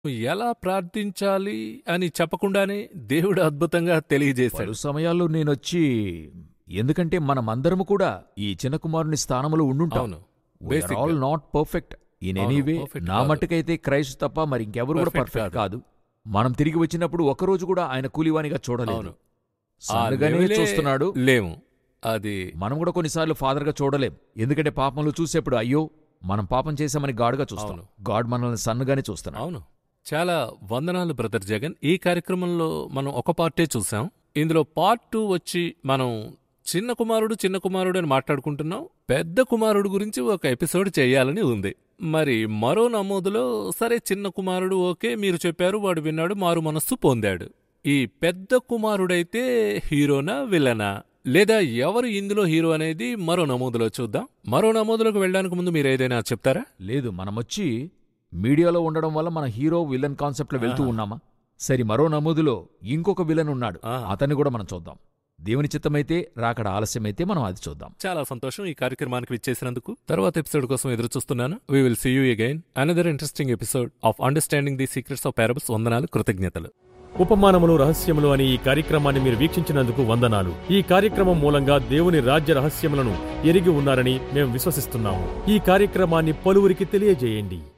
ఎలా ప్రార్థించాలి అని చెప్పకుండానే దేవుడు అద్భుతంగా తెలియజేశాడు పలు సమయాల్లో నేనొచ్చి ఎందుకంటే మనమందరము కూడా ఈ చిన్న కుమారుని స్థానంలో ఉండుంటాం అవును ఆల్ Basic గా. నాట్ పర్ఫెక్ట్ ఇన్ అవును, ఎనీవే perfect నా కాదు. మట్టుకైతే క్రైస్ట్ తప్ప మరి ఇంకెవరు కూడా Perfect పర్ఫెక్ట్ కాదు మనం తిరిగి వచ్చినప్పుడు ఒకరోజు కూడా ఆయన కూలివానిగా చూడలేదు అవును ఆ సన్నగానే లెవెలే చూస్తున్నాడు లేము అది మనం కూడా కొన్నిసార్లు ఫాదర్గా చూడలేం ఎందుకంటే పాపంలో చూసేప్పుడు అయ్యో మనం పాపం చేశామని గాడ్గా చూస్తాం అవును. గాడ్ మనల్ని సన్నగానే చూస్తున్నాడు అవును చాలా వందనాలు బ్రదర్ జగన్ ఈ కార్యక్రమంలో మనం ఒక పార్టే చూసాం ఇందులో పార్ట్ టూ వచ్చి మనం చిన్న కుమారుడు చిన్న కుమారుడు అని మాట్లాడుకుంటున్నాం పెద్ద కుమారుడు గురించి ఒక ఎపిసోడ్ చేయాలని ఉంది మరి మరో నమోదులో సరే చిన్న కుమారుడు ఓకే మీరు చెప్పారు వాడు విన్నాడు మారు మనస్సు పొందాడు ఈ పెద్ద కుమారుడైతే హీరోనా విలనా లేదా ఎవరు ఇందులో హీరో అనేది మరో నమోదులో చూద్దాం మరో నమోదులోకి వెళ్ళడానికి ముందు మీరు ఏదైనా చెప్తారా లేదు మనమొచ్చి మీడియాలో ఉండడం వల్ల మన హీరో విలన్ కాన్సెప్ట్లో వెళ్తూ ఆహా. ఉన్నామా సరి మరో నమోదులో ఇంకొక విలన్ ఉన్నాడు ఆ. అతన్ని కూడా మనం చూద్దాం దేవుని చిత్తమైతే రాకడ ఆలస్యమైతే మనం అది చూద్దాం చాలా సంతోషం ఈ కార్యక్రమానికి విచ్చేసినందుకు తర్వాత ఎపిసోడ్ కోసం ఎదురు చూస్తున్నాను we will see you again another interesting episode of understanding the secrets of parables వందనాలు కృతజ్ఞతలు ఉపమానములు రహస్యములు అనే ఈ కార్యక్రమాన్ని మీరు వీక్షించినందుకు వందనాలు ఈ కార్యక్రమం మూలంగా దేవుని రాజ్య రహస్యములను ఎరిగి ఉన్నారని మేము విశ్వసిస్తున్నాము ఈ కార్యక్రమాన్ని పలువురికి తెలియజేయండి